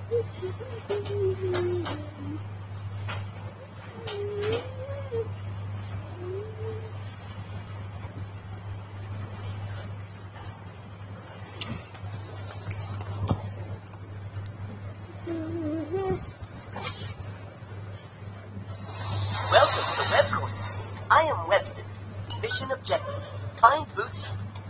Welcome to the Web Course. I am Webster. Mission objective. Find Bootsy.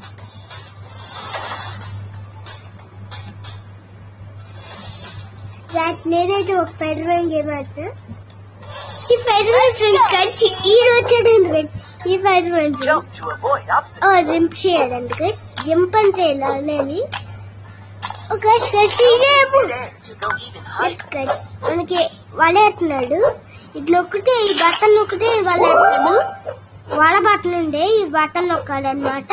Guys నేనైతే ఒక federal game ఆడుతున్నా ఈ federal friends కలిసి ఈ రోజు చూడండి guys. ఈ ఫెడరల్ Jump to avoid obstacles. Jump చేయాలండి గైస్ జంప్ అంటే ఎలా అనేది ఒక గైస్ ఇదే There to go even higher. Guys మనకి వలేస్తున్నాడు ఇట్లా ఒకటే ఈ బటన్ ఒకటే వలేస్తాడు వాళ్ళ బటన్ ఉండే ఈ బటన్ నొక్కాడు అనమాట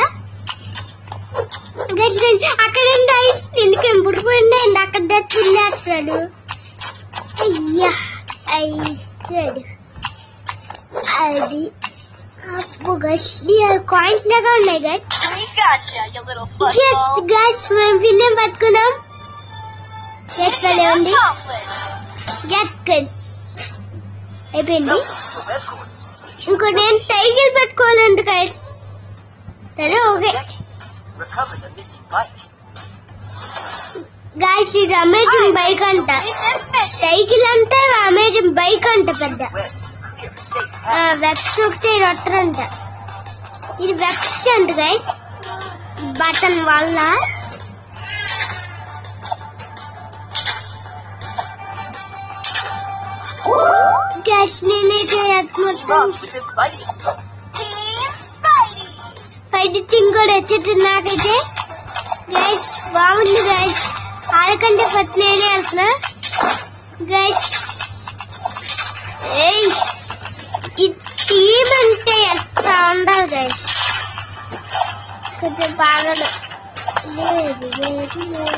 గైస్ గైస్ అక్కడ ఉండే ఐస్ తిల్లికి పుడిపోయింది అండి అక్కడ తినేస్తాడు అయ్యా అయ్యాడు అది అప్పు గైస్ కాయిన్స్ లాగా ఉన్నాయి guys We gotcha, you little Yes, fuzzball. guys, మేము విలియం పట్టుకున్నాం Yes, భలే ఉంది Accomplished. Yes, guys. అయిపోయింది Welcome to the Web Course. ఇంకో నేను టైగర్ పెట్టుకోవాలంట గైస్ సరే okay Objective. Recover the missing bike. Guys ఇది అమేజింగ్ బైక్ అంట సైకిల్ అంటే అమేజింగ్ బైక్ అంట పెద్ద Web. Clear a safe path. Webs నొక్కితే ఇది వస్తారంట ఇది వెబ్స్ అంట గైస్ బటన్ వల్ల గైస్ నేనైతే అది మొత్తం Wrong with this fighting stuff. Team Spidey. Fighting కూడా వచ్చేది నాకైతే గైస్ బాగుంది గైస్ ఆడకంటే ఫస్ట్ నేనే వెళ్తున్నా గైస్ ఏయ్ ఈ టీం అంటే ఎంత ఉండాలి గైస్ కొంచెం బాగా లేదు లేదు లేదు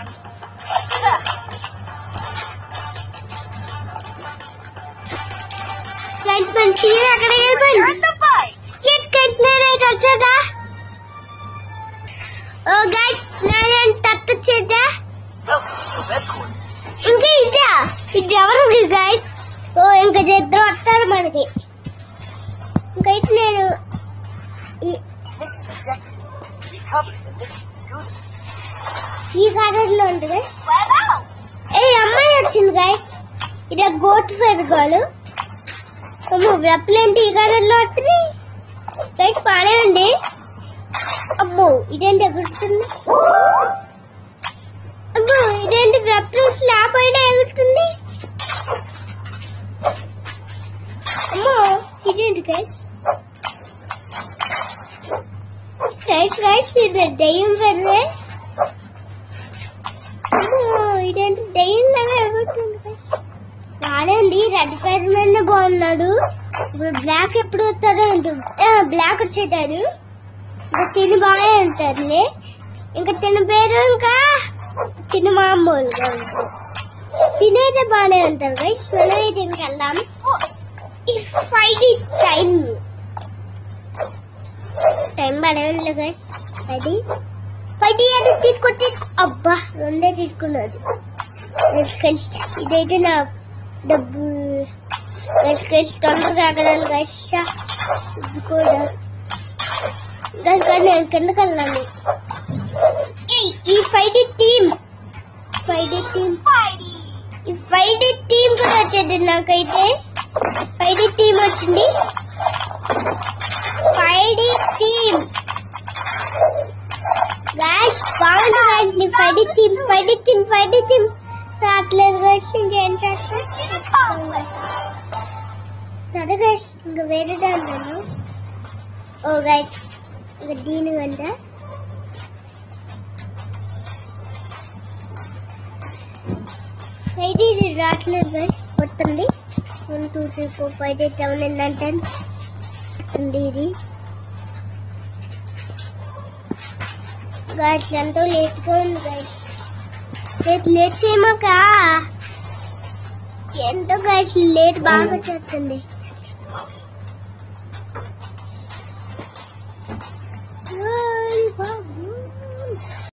గైస్ మన టీం అక్కడ వెళ్ళిపోయింది the bike. Yes, guys, నేనైతే వచ్చేదా ఓ గైస్ నేను తట్టొచ్చేదా Welcome to the Web Course. ఇంకా ఇదా ఇది ఎవరు గైస్ ఓ ఇంకా ఇద్దరు వస్తారు మనకి ఇంకైతే నేను ఈ- Mission objective. Recover the missing scooter. ఈ కలర్ లో ఉంటుంది Flat out. ఏ అమ్మాయి వచ్చింది గైస్ ఇలా గోట్ పెరగాడు అమ్మో వెప్పలేంటి ఈ కలర్ లో వస్తుంది గైస్ బానే ఉంది అబ్బో ఇదేంటి ఎగురుతుంది అబ్బో ఇదేంటి వెప్పలు స్లాబ్ అయినా ఎగురుతుంది అమ్మో ఇదేంటి గైస్ గైస్ గైస్ ఇది దయ్యం పెరగే అమ్మో, ఇదేంటి దయ్యం లాగా ఎగురుతుంది guys. బానే ఉంది రెడ్ పేరు మీద బాగున్నాడు ఇప్పుడు బ్లాక్ ఎప్పుడు వస్తాడో ఏంటో బ్లాక్ వచ్చేటాడు ఇంకా తిని బాగా ఉంటారులే ఇంకా తిన పేరు ఇంకా తిని మామూలుగా ఉంటుంది తినైతే బాగానే ఉంటారు గైస్ మనమే దీనికి వెళ్దాం ఈ ఫైవ్ టైం టైం బాగానే ఉంది గైస్ అది ఫైవ్ అది తీసుకొచ్చి అబ్బా రెండే తీసుకున్నది గైస్ ఇదైతే నా డబ్బు గైస్ గైస్ తొందరగా ఆగడాలి గైస్ ఇది కూడా గైస్ కానీ నేను కిందకి వెళ్ళాలి ఏయ్, ఈ ఫైవ్ టీమ్ ఫైవ్ టీమ్ ఈ ఫైవ్ టీమ్ కూడా వచ్చింది నాకైతే ఫైవ్ టీమ్ వచ్చింది ఫైవ్ టీమ్ గాయస్ బాగుంది గాయస్ ఈ five team five team five team రావట్లేదు గాయస్ ఇంకేం చేస్తా సరే గాయస్ ఇంకా వేరే దాంట్లో ఓ గాయస్ ఇంకా దీని కంట అయితే ఇది రావట్లేదు గాయస్ వస్తుంది one two three four five eight seven eight nine ten ఉంది ఇది గాయస్ ఎంతో లేట్గా ఉంది గాయస్ లేట్ లేట్ చేయమాక ఏంటో గాయస్ లేట్ బాగా వచ్చేస్తుంది